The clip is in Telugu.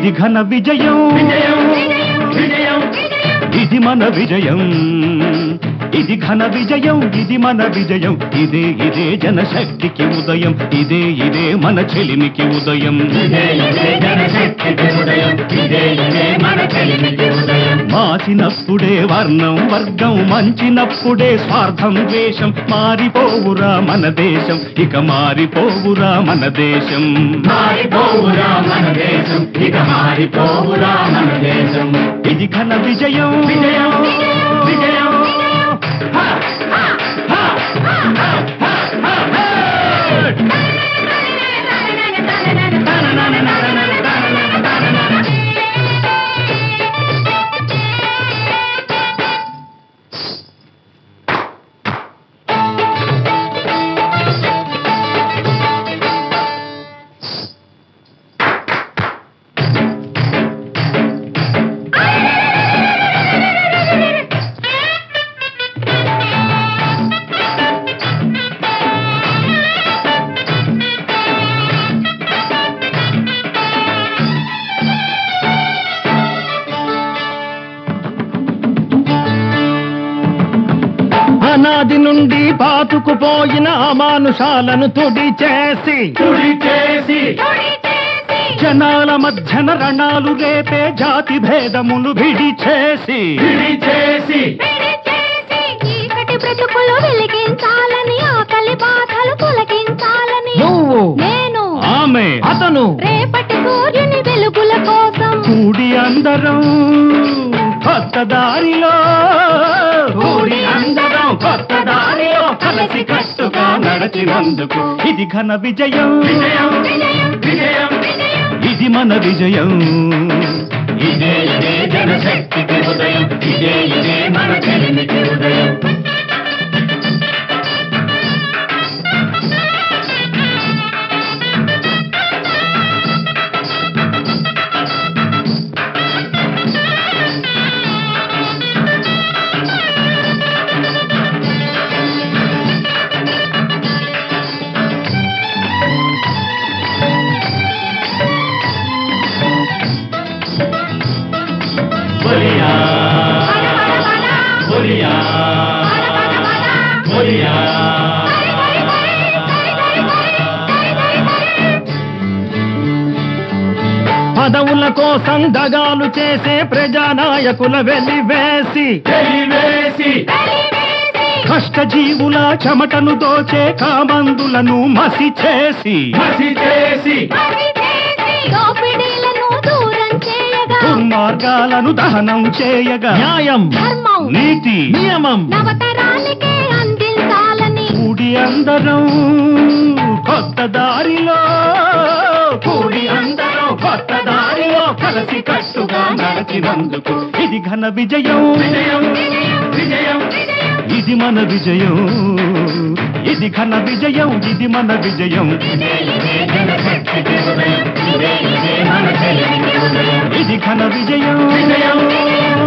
ఇది ఘన విజయం విజయం విజయం ఇది మన విజయం ఇది ఘన విజయం ఇది మన విజయం ఇదే ఇదే జనశక్తికి ఉదయం ఇదే ఇదే మన చెలిమికి ఉదయం ఇదే ఇదే జనశక్తికి ఉదయం ఇదే ఇదే మన చెలిమికి ఉదయం మాసినప్పుడే వర్ణం వర్గం మంచినప్పుడే స్వార్థం ద్వేషం మారిపోవురా మన దేశం ఇక మారిపోవురా మన దేశం మారిపోవురా మన దేశం ఇక మారిపోవురా మన దేశం ఇది ఘన విజయం విజయం విజయం హ, హ, హ, హ, హ, హ, హ. అనాది నుండి పాతుకుపోయిన అమానుషాలను తుడి చేసి తుడి చేసి జనాల మధ్యన రణాలు రేపే జాతి భేదములు విడి చేసి విడి చేసి చీకటి బ్రతుకులు వెలిగించాలని ఆకలి బాధలు తొలగించాలని నువ్వు నేను ఆమె అతను రేపటి సూర్యుని వెలుగుల కోసం కూడి అందరం కొత్త దారిలో కూడి అందరం కొత్త దారిలో కలసి కట్టుగా నడచినందుకు ఇది ఘన విజయం విజయం విజయం ఇది మన విజయం ఇదే ఇదే జనశక్తికి ఉదయం ఇదే ఇదే మన చెలిమికి ఉదయం బలియా బలియా బలియా పదవుల కోసం దగాలు చేసే ప్రజానాయకుల వెలివేసి చెలివేసి కష్టజీవుల చెమటను దోచే కామందులను మసి చేసి మసి చేసి దోపిడీలను దూరం చేయగా దుర్మార్గాలను దహనం చేయగా న్యాయం ధర్మం నీతి నియమం నవతరానికే అందించాలని కూడి అందరం కొత్త దారిలో కూడి అందరం కొత్త దారిలో కలసి కట్టుగా నడచినందుకు ఇది ఘన విజయం విజయం విజయం ఇది మన విజయం ఇది ఘన విజయం ఇది మన విజయం ఇదే ఇదే జనశక్తికి ఉదయం ఇదే ఇదే మన చెలిమికి ఉదయం ఇది ఘన విజయం విజయం